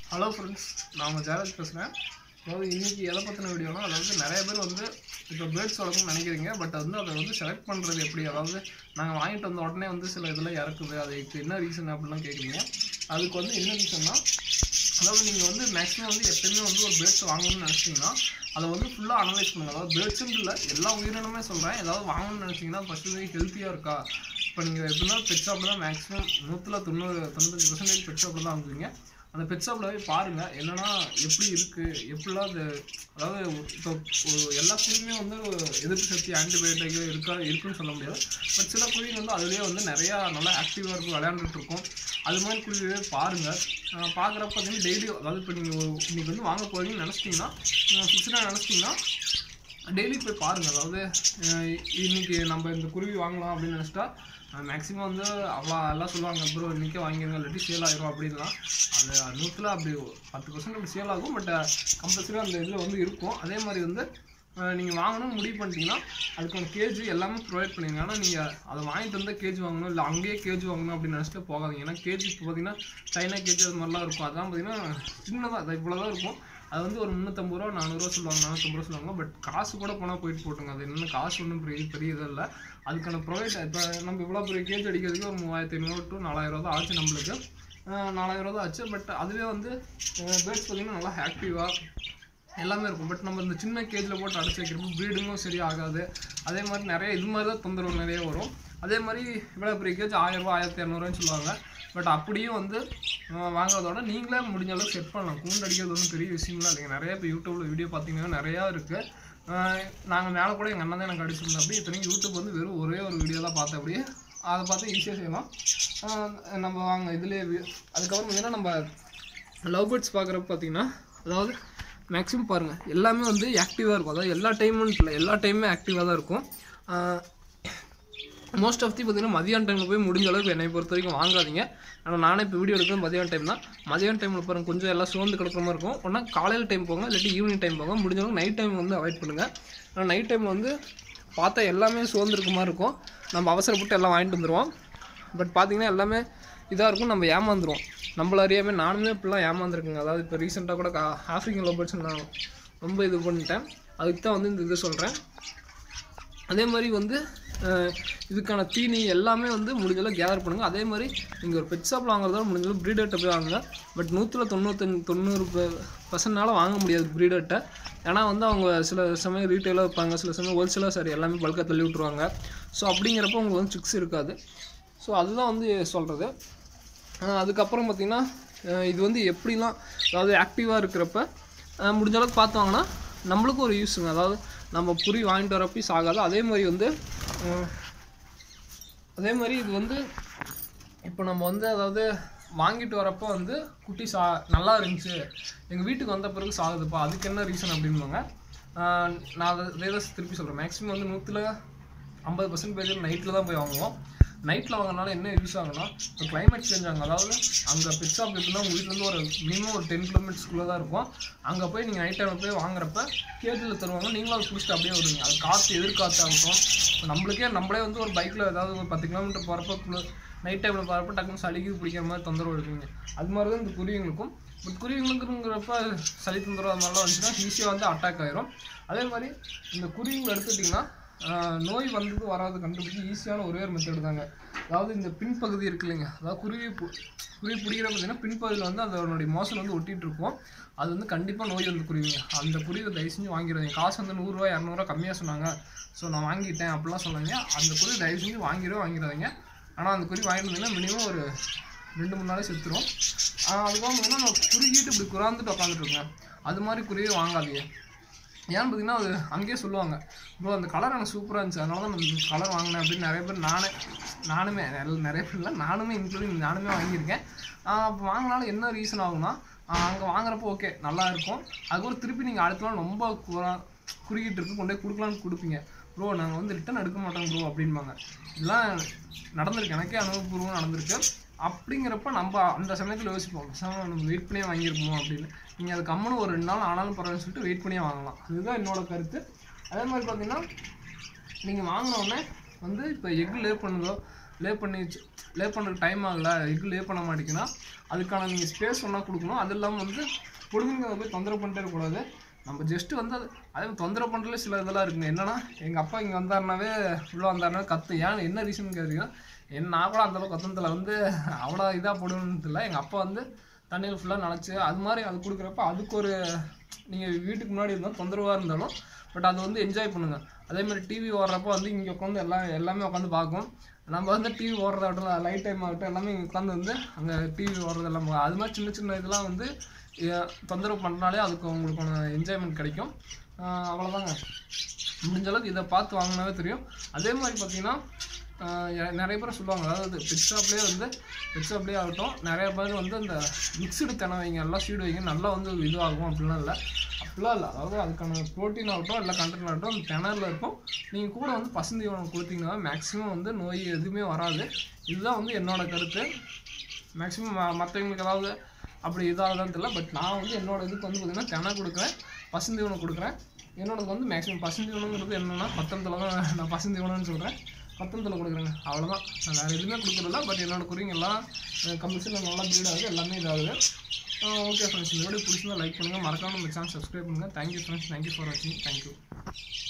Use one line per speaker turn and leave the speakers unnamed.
hello friends நான் உங்கள் ஜெயராஜ் பேசுகிறேன் அதாவது இன்றைக்கி எதை பற்றின வீடியோனா அதாவது நிறைய பேர் வந்து இப்போ பேர்ட்ஸ் வளர்க்கணும்னு நினைக்கிறீங்க பட் வந்து அதை வந்து செலக்ட் பண்ணுறது எப்படி அதாவது நாங்கள் வாங்கிட்டு வந்த உடனே வந்து சில இதில் இறக்குது அதுக்கு என்ன ரீசன் அப்படிலாம் கேட்குறீங்க அதுக்கு வந்து என்ன ரீசன்னா அதாவது நீங்கள் வந்து மேக்ஸிமம் வந்து எப்பயுமே வந்து ஒரு பேர்ட்ஸ் வாங்கணும்னு நினச்சிங்கன்னா அதை வந்து ஃபுல்லாக அனலைஸ் பண்ணுங்க அதாவது பேர்ட்ஸுன்னு இல்லை எல்லா உயிரினமே சொல்கிறேன் ஏதாவது வாங்கணும்னு நினச்சிங்கன்னா ஃபஸ்ட்டு ஹெல்த்தியாக இருக்கா இப்போ நீங்கள் எப்படின்னா பெட் ஷாப்பில் தான் மேக்ஸிமம் நூற்றில் தொண்ணூறு தொண்ணூத்தஞ்சு பர்சன்டேஜ் பெட் ஷாப்பில் தான் வாங்குவீங்க அந்த பெட் ஷாப்பில் போய் பாருங்கள் என்னன்னா எப்படி இருக்குது எப்படிலாம் அது அதாவது இப்போ ஒரு எல்லா குருவியுமே வந்து ஒரு எதிர்ப்பு சக்தி ஆன்டிபயோட்டிக் இருக்கா இருக்குன்னு சொல்ல முடியாது பட் சில குருவிங்க வந்து அதுலேயே வந்து நிறையா நல்லா ஆக்டிவாக இருக்கும் விளையாண்டுட்டு இருக்கும் அது மாதிரி குருவியே பாருங்கள் பார்க்குறப்ப பார்த்தீங்கன்னா டெய்லி அதாவது இப்போ நீங்கள் இன்னைக்கு வந்து வாங்க போகிறீங்கன்னு நினச்சிட்டிங்கன்னா ஃபிக்ஸ்டாக நினச்சிட்டிங்கன்னா டெய்லி போய் பாருங்கள் அதாவது அஹ் இன்னைக்கு நம்ம இந்த குருவி வாங்கலாம் அப்படின்னு நினச்சிட்டா மேக்ஸிமம் வந்து அவ்வளோ எல்லாம் சொல்லுவாங்க ப்ரோ இன்றைக்கே வாங்கிடுங்க இல்லாட்டி சேல் ஆயிரும் அப்படின்லாம் அது நூற்றில் அப்படி பத்து பர்சன்ட் அப்படி சேல் ஆகும் பட் கம்பல்சரி அந்த இதில் வந்து இருக்கும் அதே மாதிரி வந்து நீங்கள் வாங்கணும்னு முடிவு பண்ணிட்டீங்கன்னா அதுக்கான கேஜ் எல்லாமே ப்ரொவைட் பண்ணிடுங்க ஆனால் நீங்கள் அதை வாங்கிட்டு வந்தால் கேஜ் வாங்கணும் இல்லை அங்கேயே கேஜ் வாங்கணும் அப்படின்னு நினச்சிட்டு போகாதீங்க ஏன்னா கேஜ் இப்போ பார்த்தீங்கன்னா சைனா கேஜ் அது மாதிரிலாம் இருக்கும் அதெல்லாம் பார்த்தீங்கன்னா சின்னதாக அது இவ்வளோ தான் இருக்கும் அது வந்து ஒரு முந்நூற்றம்பது ரூபா நானூறுரூவா சொல்லுவாங்க நானூற்றம்பது ரூபா சொல்லுவாங்க பட் காசு கூட போனால் போயிட்டு போட்டுங்க அது என்னென்ன காசு ஒன்றும் பெரிய பெரிய இது இல்லை அதுக்கான ப்ரொவைட் இப்போ நம்ம இவ்வளோ பெரிய கேஜ் அடிக்கிறதுக்கு ஒரு மூவாயிரத்தி ஐநூறு டு நாலாயிரம் தான் ஆச்சு நம்மளுக்கு அஹ் நாலாயிரம் தான் ஆச்சு பட் அதுவே வந்து பேர்ட்ஸ் பார்த்தீங்கன்னா நல்லா ஆக்டிவாக எல்லாமே இருக்கும் பட் நம்ம இந்த சின்ன கேஜில் போட்டு அடைச்சி வைக்கிறப்போ ப்ரீடிங்கும் சரி ஆகாது அதே மாதிரி நிறைய இது மாதிரி தான் தொந்தரவு நிறைய வரும் அதே மாதிரி இவ்வளோ பெரிய கேஜ் ஆயிரரூபா ஆயிரத்தி இரநூறுவான்னு சொல்லுவாங்க பட் அப்படியும் வந்து அஹ் வாங்குறதோட நீங்களே முடிஞ்ச அளவுக்கு செட் பண்ணலாம் கூண்டு அடிக்கிறது ஒன்றும் பெரிய விஷயம்லாம் இல்லைங்க நிறைய இப்போ யூடியூப்பில் வீடியோ பார்த்தீங்கன்னா நிறையா இருக்குது நாங்கள் மேலே கூட எங்கள் அண்ணன் தான் எனக்கு அடிச்சிருந்தோம் அப்படி இத்தனைக்கும் யூடியூப் வந்து வெறும் ஒரே ஒரு வீடியோ தான் பார்த்தேன் அப்படியே அதை பார்த்து ஈஸியாக செய்யலாம் அஹ் நம்ம வாங்க இதுலேயே அதுக்கப்புறம் பார்த்தீங்கன்னா நம்ம லவ் பேர்ட்ஸ் பார்க்குறப்ப பார்த்தீங்கன்னா அதாவது மேக்ஸிமம் பாருங்கள் எல்லாமே வந்து ஆக்டிவாக இருக்கும் அதாவது எல்லா டைமும் இல்லை எல்லா டைமுமே ஆக்டிவாக தான் இருக்கும் மோஸ்ட் ஆஃப் தி பார்த்தீங்கன்னா மதியான டைமில் போய் முடிஞ்ச அளவுக்கு என்னை பொறுத்த வரைக்கும் வாங்காதீங்க ஆனால் நானே இப்போ வீடியோ எடுக்கிறது மதியான டைம் தான் மதியான டைமில் பாருங்க கொஞ்சம் எல்லாம் சோர்ந்து கிடக்கிற மாதிரி இருக்கும் ஒன்றா காலையில் டைம் போங்க இல்லாட்டி ஈவினிங் டைம் போங்க முடிஞ்ச அளவுக்கு நைட் டைம் வந்து அவாய்ட் பண்ணுங்கள் ஆனால் நைட் டைம் வந்து பார்த்தா எல்லாமே சோர்ந்துருக்க மாதிரி இருக்கும் நம்ம அவசரப்பட்டு எல்லாம் வாங்கிட்டு வந்துடுவோம் பட் பார்த்தீங்கன்னா எல்லாமே இதாக இருக்கும் நம்ம ஏமாந்துருவோம் நம்மள அறியாமே நானுமே இப்படிலாம் ஏமாந்துருக்குங்க அதாவது இப்போ ரீசெண்டாக கூட கா- ஆஃப்ரிக்கன் லோபர்ட்ஸ் நான் ரொம்ப இது பண்ணிட்டேன் அதுக்கு தான் வந்து இந்த இது சொல்கிறேன் அதே மாதிரி வந்து அஹ், இதுக்கான தீனி எல்லாமே வந்து முடிஞ்சளவு கேதர் பண்ணுங்கள் அதே மாதிரி நீங்கள் ஒரு பெட் ஷாப்பில் வாங்குறதோட முடிஞ்சளவு ப்ரீடர்கிட்ட போய் வாங்குங்க பட் நூற்றில் தொண்ணூத்தஞ்சு தொண்ணூறு பர்சன்ட்னால வாங்க முடியாது ப்ரீடர்கிட்ட ஏன்னா வந்து அவங்க சில சமயம் ரீட்டெயிலாக வைப்பாங்க சில சமயம் ஹோல்சேலாக சரி எல்லாமே பல்காக தள்ளி விட்ருவாங்க ஸோ அப்படிங்கிறப்போ உங்களுக்கு வந்து சிக்ஸ் இருக்காது ஸோ அதுதான் வந்து சொல்கிறது அதுக்கப்புறம் பார்த்திங்கன்னா அஹ் இது வந்து எப்படிலாம் அதாவது ஆக்டிவாக இருக்கிறப்ப அஹ் முடிஞ்ச அளவுக்கு பார்த்து வாங்கினா நம்மளுக்கும் ஒரு யூஸுங்க அதாவது நம்ம புரி வாங்கிட்டு வரப்பையும் சாகாது அதே மாதிரி வந்து அஹ் அதே மாதிரி இது வந்து இப்போ நம்ம வந்து அதாவது வாங்கிட்டு வரப்போ வந்து குட்டி சா நல்லா இருந்துச்சு எங்கள் வீட்டுக்கு வந்த பிறகு சாகுதுப்பா அதுக்கு என்ன ரீசன் அப்படின்பாங்க ஆஹ் நான் அதை அதே தான் திருப்பி சொல்கிறேன் மேக்ஸிமம் வந்து நூற்றில் ஐம்பது பர்சன்ட் பேர் நைட்டில் தான் போய் வாங்குவோம் நைட்டில் வாங்கினால என்ன யூஸ் ஆகும்னா இப்போ கிளைமேட் சேஞ்ச் ஆகும் அதாவது அங்கே பெட் ஷாப் எப்படின்னா உங்கள் வீட்டிலேருந்து ஒரு மினிமம் ஒரு டென் கிலோமீட்டர்ஸ்க்குள்ளே தான் இருக்கும் அங்கே போய் நீங்கள் நைட் டைமில் போய் வாங்குறப்ப கேஜில் தருவாங்க நீங்களும் அதை பிடிச்சிட்டு அப்படியே வருவீங்க அது காற்று எதிர்காற்று ஆகட்டும் இப்போ நம்மளுக்கே நம்மளே வந்து ஒரு பைக்கில் ஏதாவது ஒரு பத்து கிலோமீட்டர் போகிறப்ப நைட் டைமில் போகிறப்ப டக்குன்னு சளிக்கு பிடிக்கிற மாதிரி தொந்தரவு இருக்குங்க அது மாதிரி தான் இந்த குருவிங்களுக்கும் பட் குருவிங்களுக்குங்கிறப்ப சளி தொந்தரவு அது மாதிரிலாம் வந்துச்சுன்னா ஈஸியாக வந்து அட்டாக் ஆயிரும் அதே மாதிரி இந்த குருவிங்களை எடுத்துட்டிங்கன்னா ஆஹ், நோய் வந்தது வராது கண்டுபிடிச்சி ஈஸியான ஒரே ஒரு மெத்தட் தாங்க அதாவது இந்த பின்பகுதி இருக்கு இல்லைங்க அதாவது குருவி பு- குருவி பிடிக்கிற பார்த்தீங்கன்னா பின்பகுதியில் வந்து அதனுடைய மோசல் வந்து ஒட்டிட்டு இருக்கும் அது வந்து கண்டிப்பாக நோய் வந்து குருவிங்க அந்த குருவி தயவு செஞ்சு வாங்கிடுவீங்க காசு வந்து நூறுரூவா இரநூறுவா கம்மியாக சொன்னாங்க ஸோ நான் வாங்கிட்டேன் அப்படிலாம் சொன்னாங்க அந்த குருவி தயவு செஞ்சு வாங்கிடவே வாங்கிடாதீங்க ஆனால் அந்த குருவி வாங்கிட்டு வந்தீங்கன்னா மினிமம் ஒரு ரெண்டு மூணு நாளே செத்துரும் அதுக்கப்புறம் பார்த்தீங்கன்னா நான் குறுகிட்டு இப்படி குறாந்துட்டு உட்காந்துட்டு இருக்கேன் அது மாதிரி குருவியை வாங்காதீங்க ஏன்னு பார்த்தீங்கன்னா அது அங்கேயே சொல்லுவாங்க ப்ரோ அந்த கலர் எனக்கு சூப்பராக இருந்துச்சு அதனால தான் நான் கலர் வாங்கினேன் அப்படின்னு நிறைய பேர் நானே நானுமே நிறைய- நிறைய பேர் இல்லை நானுமே இன்க்ளூடிங் நானுமே வாங்கியிருக்கேன் அப்போ வாங்கினாலும் என்ன ரீசன் ஆகும்னா அங்கே வாங்குறப்போ ஓகே நல்லா இருக்கும் அதுக்கப்புறம் திருப்பி நீங்கள் அடுத்த நாள் ரொம்ப குறா குறுகிட்டு இருக்கு கொண்டு போய் கொடுக்கலான்னு கொடுப்பீங்க ப்ரோ நாங்கள் வந்து ரிட்டன் எடுக்க மாட்டோம் ப்ரோ அப்படின்பாங்க இதெல்லாம் நடந்திருக்கு எனக்கே அனுபவபூர்வம் நடந்திருக்கு அப்படிங்கிறப்ப நம்ம அந்த சமயத்தில் யோசிப்போம் பேசாம நம்ம வெயிட் பண்ணியே வாங்கியிருப்போம் அப்படின்னு நீங்கள் அது கம்முன்னு ஒரு ரெண்டு நாள் ஆனாலும் பரவாயில்லன்னு சொல்லிட்டு வெயிட் பண்ணியே வாங்கலாம் இதுதான் என்னோட கருத்து அதே மாதிரி பார்த்தீங்கன்னா நீங்கள் வாங்கின உடனே வந்து இப்போ எக் லே பண்ணுதோ லே பண்ணி லே பண்ணுறதுக்கு டைம் ஆகல எக் லே பண்ண மாட்டேங்குன்னா அதுக்கான நீங்கள் ஸ்பேஸ் ஒன்றா கொடுக்கணும் அது இல்லாமல் வந்து பொழுதுங்க போய் தொந்தரவு பண்ணிட்டே இருக்கக்கூடாது நம்ம ஜஸ்ட்டு வந்து அது அதே மாதிரி தொந்தரவு பண்ணுறதுல சில இதெல்லாம் இருக்குங்க என்னன்னா எங்கள் அப்பா இங்கே வந்தாருனாவே உள்ளே வந்தாருனா கத்து ஏன் என்ன ரீசன் கேட்டீங்கன்னா என்ன நான் கூட அந்தளவுக்கு கத்துனதில் வந்து அவ்வளோ இதாக போடுன்னு இல்லை எங்கள் அப்பா வந்து தண்ணியில் ஃபுல்லாக நினச்சி அது மாதிரி அது கொடுக்குறப்ப அதுக்கு ஒரு நீங்கள் வீட்டுக்கு முன்னாடி இருந்தால் தொந்தரவாக இருந்தாலும் பட் அது வந்து என்ஜாய் பண்ணுங்கள் அதே மாதிரி டிவி ஓடுறப்போ வந்து இங்கே உட்காந்து எல்லாம் எல்லாமே உட்காந்து பார்க்கும் நம்ம வந்து டிவி ஓடுறதாகட்டும் லைட் டைம் ஆகட்டும் எல்லாமே இங்கே உட்காந்து வந்து அங்கே டிவி ஓடுறது எல்லாம் பா- அது மாதிரி சின்ன சின்ன இதெல்லாம் வந்து எ- தொந்தரவு பண்ணுறனாலே அதுக்கு உங்களுக்கு என்ஜாய்மெண்ட் கிடைக்கும் ஆஹ் அவ்வளோதாங்க முடிஞ்ச அளவுக்கு இதை பார்த்து வாங்கினாவே தெரியும் அதே மாதிரி பார்த்தீங்கன்னா ஆஹ் எ- நிறைய பேர் சொல்லுவாங்க அதாவது பெட் ஷாப்லேயே வந்து பெட் ஷாப்லேயே ஆகட்டும் நிறைய பேர் வந்து இந்த மிக்சடு தினை வைங்க எல்லாம் சீடு வைங்க நல்லா வந்து இதுவாகும் அப்படிலாம் இல்லை அப்படிலாம் இல்லை அதாவது அதுக்கான ப்ரோட்டீன் ஆகட்டும் இல்லை கண்டென்ட் ஆகட்டும் அந்த திணறில் இருக்கும் நீங்கள் கூட வந்து பசுந்தீவனம் கொடுத்தீங்கன்னா மேக்ஸிமம் வந்து நோய் எதுவுமே வராது இதுதான் வந்து என்னோட கருத்து மேக்ஸிமம் மற்றவங்களுக்கு ஏதாவது அப்படி இதாகுதான்னு தெரியல பட் நான் வந்து என்னோட இதுக்கு வந்து பார்த்தீங்கன்னா தினை கொடுக்குறேன் பசுந்தீவனம் கொடுக்குறேன் என்னோடது வந்து மேக்ஸிமம் பசுந்தீவனங்கிறது என்னென்னா பத்தனத்தில் தான் நான் பசுந்தீவனம்னு சொல்கிறேன் பத்தனத்தில் கொடுக்குறேங்க அவ்வளோதான் நான் வேறு எதுவுமே கொடுக்குறதில்ல பட் என்னோட குருவிங்க எல்லாம் கம்பல்சரியில் நல்லா ப்ரீட் ஆகுது எல்லாமே இதாகுது ஓகே ஃப்ரெண்ட்ஸ் இந்த வீடியோ பிடிச்சிருந்தா லைக் பண்ணுங்கள் மறக்காம நம்ம சேனல் சப்ஸ்கிரைப் பண்ணுங்கள் தேங்க்யூ ஃப்ரெண்ட்ஸ் தேங்க்யூ ஃபார் வாட்சிங் தேங்க்யூ